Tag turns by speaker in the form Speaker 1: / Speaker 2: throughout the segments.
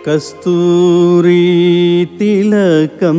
Speaker 1: కస్తూరీ తిలకం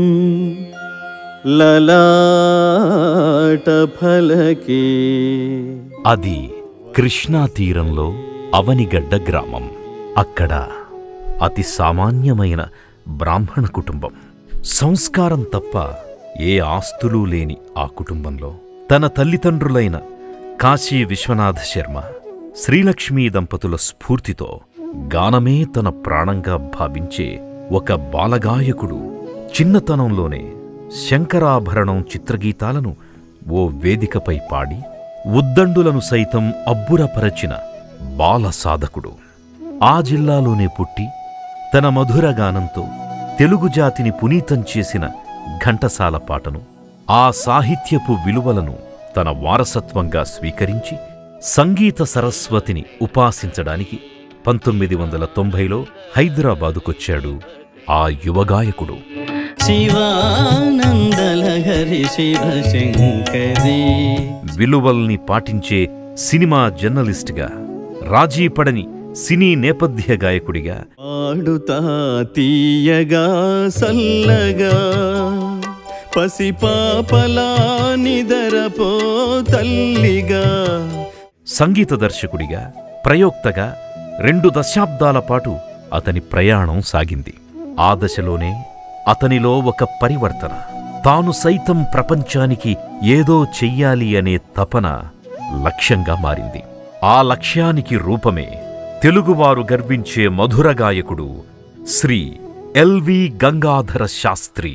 Speaker 1: లలాటఫలకే
Speaker 2: అది కృష్ణా తీరంలో అవనిగడ్డ గ్రామం అక్కడ అతి సామాన్యమైన బ్రాహ్మణ కుటుంబం సంస్కారం తప్ప ఏ ఆస్తులు లేని ఆ కుటుంబంలో తన తల్లిదండ్రులైన కాశీ విశ్వనాథ శర్మ శ్రీలక్ష్మీ దంపతుల స్ఫూర్తితో గానమే తన ప్రాణంగా భావించే ఒక బాలగాయకుడు చిన్నతనంలోనే శంకరాభరణం చిత్రగీతాలను ఓ వేదికపై పాడి ఉద్దండులను సైతం అబ్బురపరచిన బాల సాధకుడు ఆ జిల్లాలోనే పుట్టి తన మధుర గానంతో తెలుగు జాతిని పునీతం చేసిన ఘంటసాల పాటను ఆ సాహిత్యపు విలువలను తన వారసత్వంగా స్వీకరించి సంగీత సరస్వతిని ఉపాసించడానికి పంతొమ్మిది వందల తొంభైలో హైదరాబాదుకొచ్చాడు ఆ యువగాయకుడు
Speaker 1: శివానందలహరి శివశంకరీ
Speaker 2: విలువల్ని పాటించే సినిమా జర్నలిస్టుగా రాజీపడని సినీ నేపథ్య గాయకుడిగా
Speaker 1: పాడుతా తీయగా సల్లగా పసిపాపలా నిదరపో తల్లిగా
Speaker 2: సంగీత దర్శకుడిగా ప్రయోక్తగా రెండు దశాబ్దాల పాటు అతని ప్రయాణం సాగింది ఆ దశలోనే అతనిలో ఒక పరివర్తన తాను సైతం ప్రపంచానికి ఏదో చెయ్యాలి అనే తపన లక్ష్యంగా మారింది ఆ లక్ష్యానికి రూపమే తెలుగువారు గర్వించే మధుర గాయకుడు శ్రీ ఎల్వి గంగాధర శాస్త్రి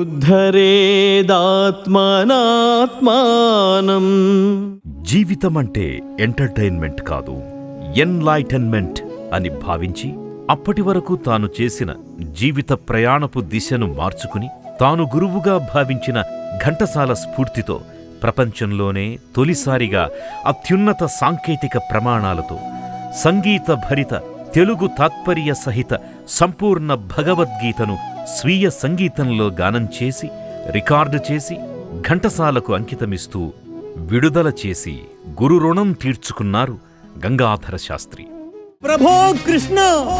Speaker 1: ఉద్ధరేదాత్మనాత్మానం
Speaker 2: జీవితమంటే ఎంటర్టైన్మెంట్ కాదు ఎన్లైటన్మెంట్ అని భావించి అప్పటి వరకు తాను చేసిన జీవిత ప్రయాణపు దిశను మార్చుకుని తాను గురువుగా భావించిన ఘంటసాల స్ఫూర్తితో ప్రపంచంలోనే తొలిసారిగా అత్యున్నత సాంకేతిక ప్రమాణాలతో సంగీత భరిత తెలుగు తాత్పర్య సహిత సంపూర్ణ భగవద్గీతను స్వీయ సంగీతంలో గానం చేసి రికార్డు చేసి ఘంటసాలకు అంకితమిస్తూ విడుదల చేసి గురు రుణం తీర్చుకున్నారు గంగాధర శాస్త్రి
Speaker 1: ప్రభో కృష్ణ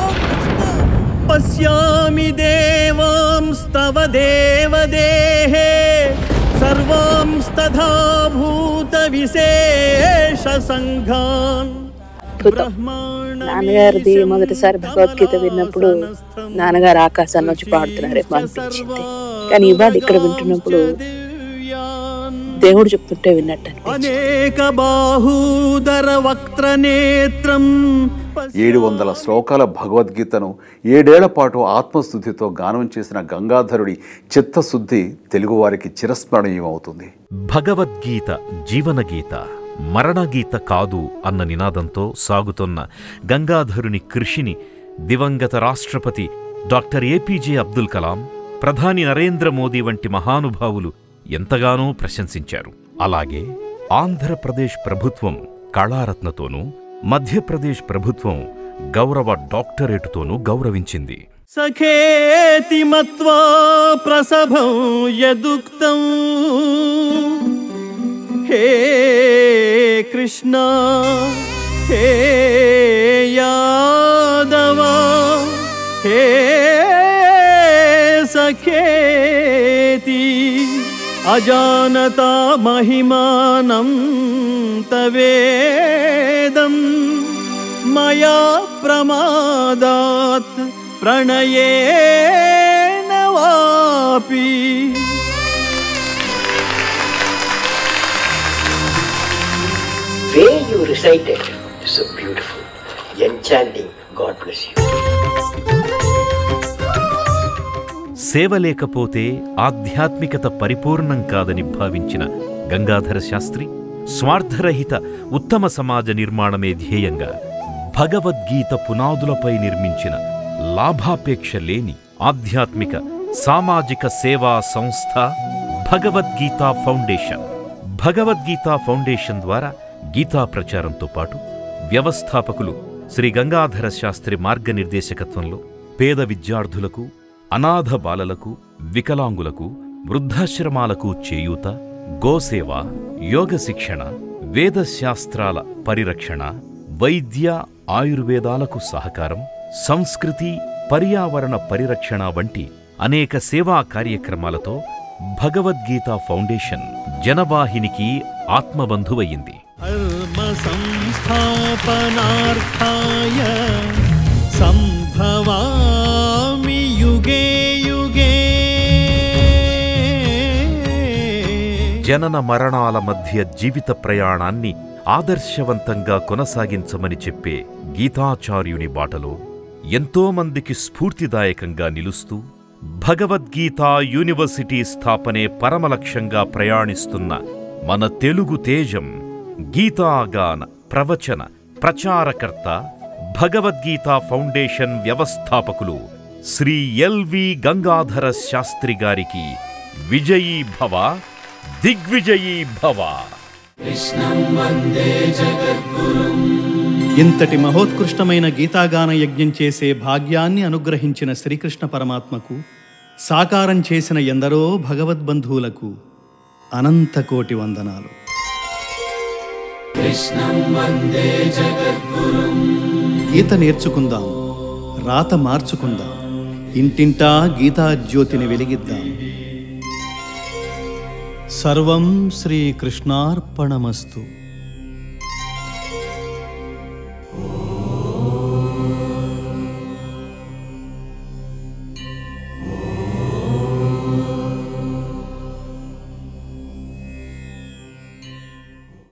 Speaker 1: పశ్యామి దేవాంస్తవ దేవదేహే సర్వాంస్తథా భూత విశేష సంఘాన్
Speaker 3: నాన్నగారిది మొదటిసారి భగవద్గీత విన్నప్పుడు నాన్నగారు ఆకాశాన్ని వచ్చి పాడుతున్నారేమో అనిపించింది కానీ ఇవాళ ఇక్కడ వింటున్నప్పుడు దేవుడు చెప్తుంటే విన్నట్టు అనిపించింది.
Speaker 1: అనేక బాహూదర వక్త్ర నేత్రం
Speaker 4: ఏడు వందల శ్లోకాల భగవద్గీతను ఏడేళ్ల పాటు ఆత్మశుద్ధితో గానం చేసిన గంగాధరుడి చిత్తశుద్ధి తెలుగువారికి చిరస్మరణీయం అవుతుంది
Speaker 2: భగవద్గీత జీవనగీత మరణగీత కాదు అన్న నినాదంతో సాగుతోన్న గంగాధరుని కృషిని దివంగత రాష్ట్రపతి డాక్టర్ ఏపీజే అబ్దుల్ కలాం ప్రధాని నరేంద్ర మోదీ వంటి మహానుభావులు ఎంతగానో ప్రశంసించారు అలాగే ఆంధ్రప్రదేశ్ ప్రభుత్వం కళారత్నతోనూ మధ్యప్రదేశ్ ప్రభుత్వం గౌరవ డాక్టరేటుతోనూ గౌరవించింది
Speaker 1: సఖేతి మత్వా ప్రసభం యదుక్తం హే కృష్ణ హే యాదవ హే సఖేతి అజానతా మహిమానం తవేదం మయా ప్రమాదాత్ ప్రణయేన వాపి
Speaker 5: way you recited is so beautiful, enchanting. God bless you.
Speaker 2: సేవ లేకపోతే ఆధ్యాత్మికత పరిపూర్ణం కాదని భావించిన గంగాధర శాస్త్రి స్వార్థరహిత ఉత్తమ సమాజ నిర్మాణమే ధ్యేయంగా భగవద్గీత పునాదులపై నిర్మించిన లాభాపేక్ష లేని ఆధ్యాత్మిక సామాజిక సేవా సంస్థ భగవద్గీతా ఫౌండేషన్ భగవద్గీతా ఫౌండేషన్ ద్వారా గీతా ప్రచారంతో పాటు వ్యవస్థాపకులు శ్రీ గంగాధర శాస్త్రి మార్గనిర్దేశకత్వంలో పేద విద్యార్థులకు అనాథ బాలలకు వికలాంగులకు వృద్ధాశ్రమాలకు చేయూత గోసేవ యోగ శిక్షణ వేదశాస్త్రాల పరిరక్షణ వైద్య ఆయుర్వేదాలకు సహకారం సంస్కృతి పర్యావరణ పరిరక్షణ వంటి అనేక సేవా కార్యక్రమాలతో భగవద్గీత ఫౌండేషన్ జనవాహినికి ఆత్మబంధువయ్యింది
Speaker 1: ధర్మ సంస్థాపనార్థాయ సంభవామి యుగే యుగే
Speaker 2: జనన మరణాల మధ్య జీవిత ప్రయాణాన్ని ఆదర్శవంతంగా కొనసాగించమని చెప్పే గీతాచార్యుని బాటలో ఎంతోమందికి స్ఫూర్తిదాయకంగా నిలుస్తూ భగవద్గీత యూనివర్సిటీ స్థాపనే పరమలక్ష్యంగా ప్రయాణిస్తున్న మన తెలుగు తేజం గీతాగాన ప్రవచన ప్రచారకర్త భగవద్గీత ఫౌండేషన్ వ్యవస్థాపకులు శ్రీ ఎల్వి గంగాధర శాస్త్రి గారికి విజయీ భవ దిగ్విజయీ భవ
Speaker 1: ఇంతటి మహోత్కృష్టమైన గీతాగాన యజ్ఞం చేసే భాగ్యాన్ని అనుగ్రహించిన శ్రీకృష్ణ పరమాత్మకు సాకారం చేసిన ఎందరో భగవద్బంధువులకు అనంతకోటి వందనాలు గీత నేర్చుకుందాం రాత మార్చుకుందాం ఇంటింటా గీతా జ్యోతిని వెలిగిద్దాం సర్వం శ్రీకృష్ణార్పణమస్తు